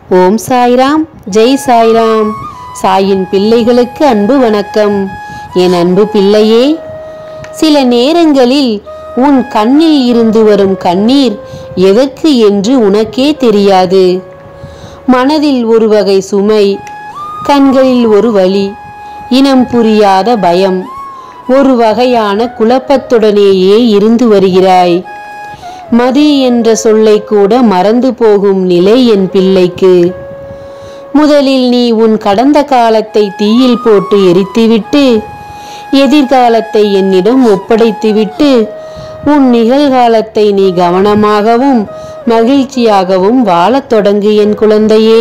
ஓம் சாய்ராம் ஜெய் சாய்ராம் சாயின் பிள்ளைகளுக்கு அன்பு வணக்கம் என் அன்பு பிள்ளையே சில நேரங்களில் உன் கண்ணில் இருந்து வரும் கண்ணீர் எதற்கு என்று உனக்கே தெரியாது மனதில் ஒரு வகை சுமை கண்களில் ஒரு வலி இனம் புரியாத பயம் ஒரு வகையான குழப்பத்துடனேயே இருந்து வருகிறாய் மதி என்ற சொல்லை கூட மறந்து போகும் நிலை என் பிள்ளைக்கு முதலில் நீ உன் கடந்த காலத்தை தீயில் போட்டு எரித்துவிட்டு எதிர்காலத்தை என்னிடம் ஒப்படைத்துவிட்டு உன் நிகழ்காலத்தை நீ கவனமாகவும் மகிழ்ச்சியாகவும் வாழத் தொடங்கு என் குழந்தையே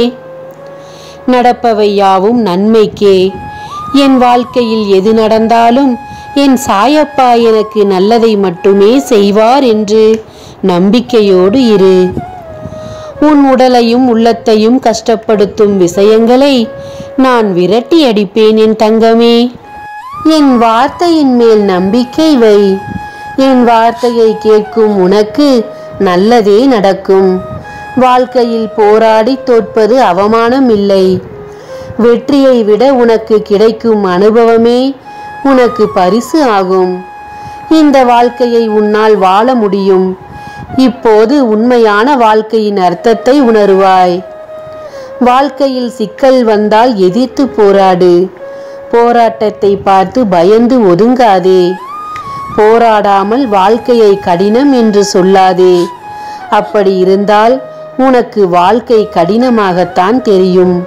நடப்பவை யாவும் நன்மைக்கே என் வாழ்க்கையில் எது நடந்தாலும் என் சாயப்பா எனக்கு நல்லதை மட்டுமே செய்வார் என்று நம்பிக்கையோடு இரு உன் உடலையும் உள்ளத்தையும் கஷ்டப்படுத்தும் விஷயங்களை நான் விரட்டி அடிப்பேன் என் தங்கமே என் வார்த்தையின் மேல் நம்பிக்கை வை என் வார்த்தையை கேட்கும் உனக்கு நல்லதே நடக்கும் வாழ்க்கையில் போராடி தோற்பது அவமானம் இல்லை வெற்றியை விட உனக்கு கிடைக்கும் அனுபவமே உனக்கு பரிசு ஆகும் இந்த வாழ்க்கையை உன்னால் வாழ முடியும் இப்போது உண்மையான வாழ்க்கையின் அர்த்தத்தை உணருவாய் வாழ்க்கையில் சிக்கல் வந்தால் எதிர்த்து போராடு போராட்டத்தை பார்த்து பயந்து ஒதுங்காதே போராடாமல் வாழ்க்கையை கடினம் என்று சொல்லாதே அப்படி இருந்தால் உனக்கு வாழ்க்கை கடினமாகத்தான் தெரியும்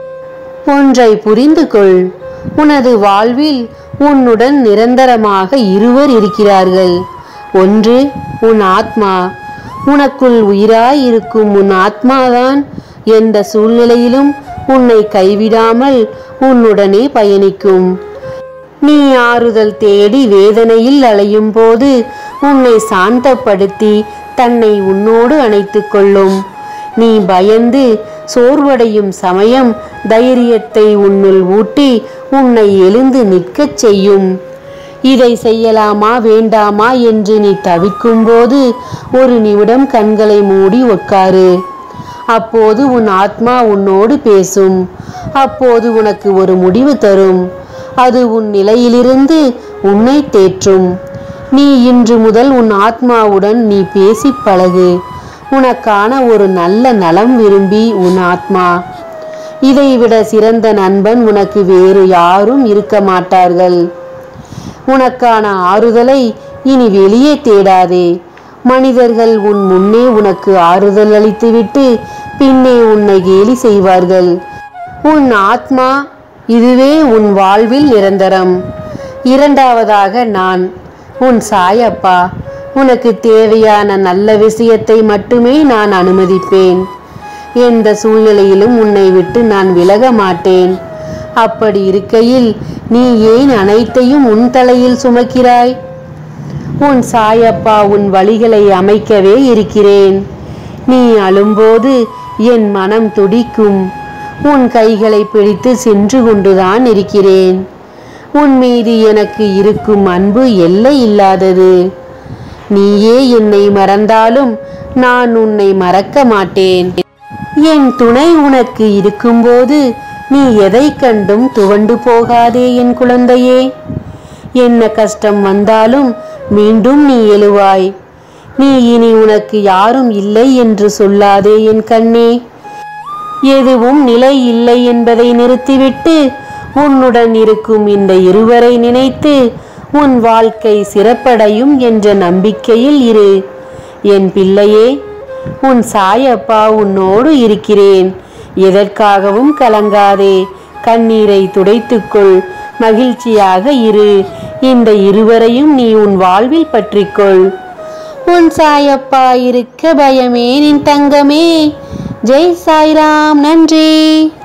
ஒன்றை புரிந்து கொள் உனது வாழ்வில் உன்னுடன் நிரந்தரமாக இருவர் இருக்கிறார்கள் ஒன்று உன் ஆத்மா உனக்குள் உயிராய் இருக்கும் உன் ஆத்மாதான் எந்த சூழ்நிலையிலும் உன்னை கைவிடாமல் உன்னுடனே பயணிக்கும் நீ ஆறுதல் தேடி வேதனையில் அலையும் போது உன்னை சாந்தப்படுத்தி தன்னை உன்னோடு அணைத்துக் கொள்ளும் நீ பயந்து சோர்வடையும் சமயம் தைரியத்தை உன்னுள் ஊட்டி உன்னை எழுந்து நிற்கச் செய்யும் இதை செய்யலாமா வேண்டாமா என்று நீ தவிக்கும்போது ஒரு நிமிடம் கண்களை மூடி உட்காரு அப்போது உன் ஆத்மா உன்னோடு பேசும் அப்போது உனக்கு ஒரு முடிவு தரும் அது உன் நிலையிலிருந்து உன்னை தேற்றும் நீ இன்று முதல் உன் ஆத்மாவுடன் நீ பேசிப் பழகு உனக்கான ஒரு நல்ல நலம் விரும்பி உன் ஆத்மா இதைவிட சிறந்த நண்பன் உனக்கு வேறு யாரும் இருக்க மாட்டார்கள் உனக்கான ஆறுதலை இனி வெளியே தேடாதே மனிதர்கள் உன் முன்னே உனக்கு ஆறுதல் அளித்துவிட்டு பின்னே உன்னை கேலி செய்வார்கள் உன் ஆத்மா இதுவே உன் வாழ்வில் நிரந்தரம் இரண்டாவதாக நான் உன் சாயப்பா உனக்கு தேவையான நல்ல விஷயத்தை மட்டுமே நான் அனுமதிப்பேன் எந்த சூழ்நிலையிலும் உன்னை விட்டு நான் விலக மாட்டேன் அப்படி இருக்கையில் நீ ஏன் அனைத்தையும் உன் தலையில் சுமக்கிறாய் உன் சாயப்பா உன் வழிகளை அமைக்கவே இருக்கிறேன் நீ அழும்போது என் மனம் துடிக்கும் உன் கைகளை பிடித்து சென்று கொண்டுதான் இருக்கிறேன் உன் மீது எனக்கு இருக்கும் அன்பு எல்லை இல்லாதது நீயே என்னை மறந்தாலும் நான் உன்னை மறக்க மாட்டேன் என் துணை உனக்கு இருக்கும்போது நீ எதை கண்டும் துவண்டு போகாதே என் குழந்தையே என்ன கஷ்டம் வந்தாலும் மீண்டும் நீ எழுவாய் நீ இனி உனக்கு யாரும் இல்லை என்று சொல்லாதே என் கண்ணே எதுவும் நிலை இல்லை என்பதை நிறுத்திவிட்டு உன்னுடன் இருக்கும் இந்த இருவரை நினைத்து உன் வாழ்க்கை சிறப்படையும் என்ற நம்பிக்கையில் இரு என் பிள்ளையே உன் சாயப்பா உன்னோடு இருக்கிறேன் எதற்காகவும் கலங்காதே கண்ணீரை துடைத்துக்கொள் மகிழ்ச்சியாக இரு இந்த இருவரையும் நீ உன் வாழ்வில் பற்றிக்கொள் உன் சாயப்பா இருக்க பயமே நின் தங்கமே ஜெய் சாய்ராம் நன்றி